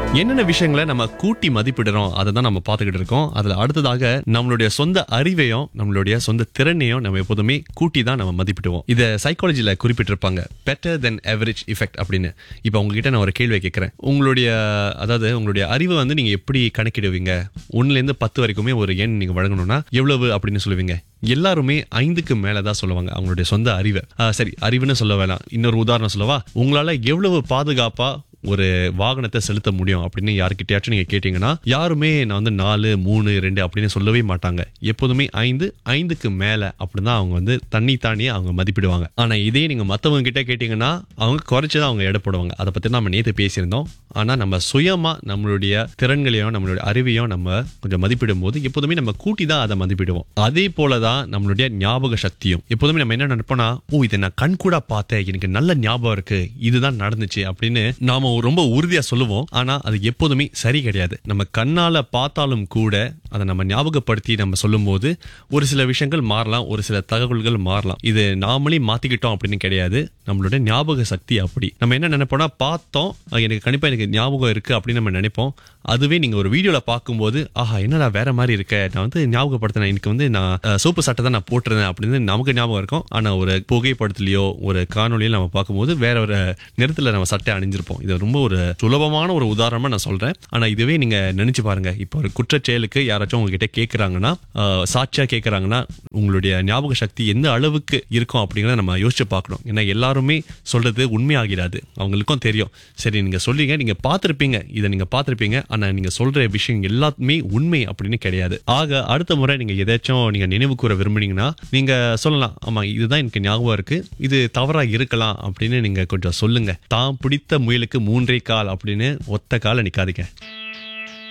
என்னென்ன விஷயங்களை நம்ம கூட்டி மதிப்பிடுறோம் அதை தான் நம்ம பார்த்துக்கிட்டு இருக்கோம் அதுல அடுத்ததாக நம்மளுடைய சொந்த அறிவையும் நம்மளுடைய சொந்த திறனையும் நம்ம எப்போதுமே கூட்டி தான் நம்ம மதிப்பிடுவோம் இதை சைக்காலஜில குறிப்பிட்டிருப்பாங்க பெட்டர் தென் எவரேஜ் இஃபெக்ட் அப்படின்னு இப்போ உங்ககிட்ட நான் ஒரு கேள்வி கேட்கிறேன் உங்களுடைய அதாவது உங்களுடைய அறிவை வந்து நீங்க எப்படி கணக்கிடுவீங்க ஒண்ணுல இருந்து பத்து வரைக்குமே ஒரு எண் நீங்க வழங்கணும்னா எவ்வளவு அப்படின்னு சொல்லுவீங்க எல்லாருமே ஐந்துக்கு மேல தான் சொல்லுவாங்க அவங்களுடைய சொந்த அறிவை ஆ, சரி அறிவுன்னு சொல்ல வேணாம் இன்னொரு உதாரணம் சொல்லவா உங்களால எவ்வளவு பாதுகாப்பா ஒரு வாகனத்தை செலுத்த முடியும் அப்படின்னு யாருக்கிட்டயாச்சும் நீங்க கேட்டீங்கன்னா யாருமே நான் வந்து நாலு மூணு ரெண்டு அப்படின்னு சொல்லவே மாட்டாங்க எப்போதுமே ஐந்து ஐந்துக்கு மேல அப்படின்னு தான் அவங்க வந்து தண்ணி தாண்டியே அவங்க மதிப்பிடுவாங்க ஆனா இதே நீங்க மத்தவங்க கிட்ட கேட்டீங்கன்னா அவங்க குறைச்சுதான் அவங்க எடை போடுவாங்க அதை பத்தி நம்ம நேத்து பேசியிருந்தோம் ஆனா நம்ம சுயமா நம்மளுடைய திறன்களையும் நம்மளுடைய அறிவையும் நம்ம கொஞ்சம் மதிப்பிடும் போது எப்போதுமே நம்ம கூட்டி தான் அதை மதிப்பிடுவோம் அதே போலதான் நம்மளுடைய ஞாபக சக்தியும் எப்போதுமே நம்ம என்ன நினைப்போம்னா ஓ இதை நான் கண் கூட பார்த்தேன் எனக்கு நல்ல ஞாபகம் இருக்கு இதுதான் நடந்துச்சு அப்படின்னு நாம ரொம்ப உறுதியா சொல்லுவோம் ஆனா அது எப்போதுமே சரி கிடையாது நம்ம கண்ணால பார்த்தாலும் கூட அதை நம்ம ஞாபகப்படுத்தி நம்ம சொல்லும்போது ஒரு சில விஷயங்கள் மாறலாம் ஒரு சில தகவல்கள் மாறலாம் இது நாமளே மாத்திக்கிட்டோம் அப்படின்னு கிடையாது நம்மளுடைய ஞாபக சக்தி அப்படி நம்ம என்ன நினைப்போம்னா பார்த்தோம் அஹ் எனக்கு கண்டிப்பா எனக்கு ஞாபகம் இருக்கு அப்படின்னு நம்ம நினைப்போம் அதுவே நீங்க ஒரு வீடியோல பார்க்கும்போது ஆஹா என்னடா வேற மாதிரி இருக்க நான் வந்து ஞாபகப்படுத்தினேன் எனக்கு வந்து நான் அஹ், சோப்பு சட்டை தான் நான் போட்டிருந்தேன் அப்படின்னு நமக்கு ஞாபகம் இருக்கும் ஆனா ஒரு புகைப்படத்துலயோ ஒரு காணொலியோ நம்ம பார்க்கும்போது வேற ஒரு நிறத்துல நம்ம சட்டை அணிஞ்சிருப்போம் இது ரொம்ப ஒரு சுலபமான ஒரு உதாரணமா நான் சொல்றேன் ஆனா இதுவே நீங்க நினைச்சு பாருங்க இப்போ ஒரு குற்றச் செயலுக்கு யாராச்சும் உங்ககிட்ட கேட்கறாங்கன்னா அஹ், சாட்சியா கேட்கறாங்கன்னா உங்களுடைய ஞாபக சக்தி எந்த அளவுக்கு இருக்கும் அப்படிங்கறத நம்ம யோசிச்சு பார்க்கணும் ஏன்னா எல்லாருமே சொல்றது உண்மையாகிறாது அவங்களுக்கும் தெரியும் சரி நீங்க சொல்றீங்க நீங்க பார்த்திருப்பீங்க இதை நீங்க பார்த்திருப்பீங்க ஆனா நீங்க சொல்ற விஷயம் எல்லாமே உண்மை அப்படின்னு கிடையாது ஆக அடுத்த முறை நீங்க எதாச்சும் நீங்க நினைவு கூற விரும்புனீங்கன்னா நீங்க சொல்லலாம் ஆமா இதுதான் எனக்கு ஞாபகம் இருக்கு இது தவறா இருக்கலாம் அப்படின்னு நீங்க கொஞ்சம் சொல்லுங்க தான் பிடித்த முயலுக்கு மூன்றே கால் அப்படின்னு ஒத்த கால நிக்காதீங்க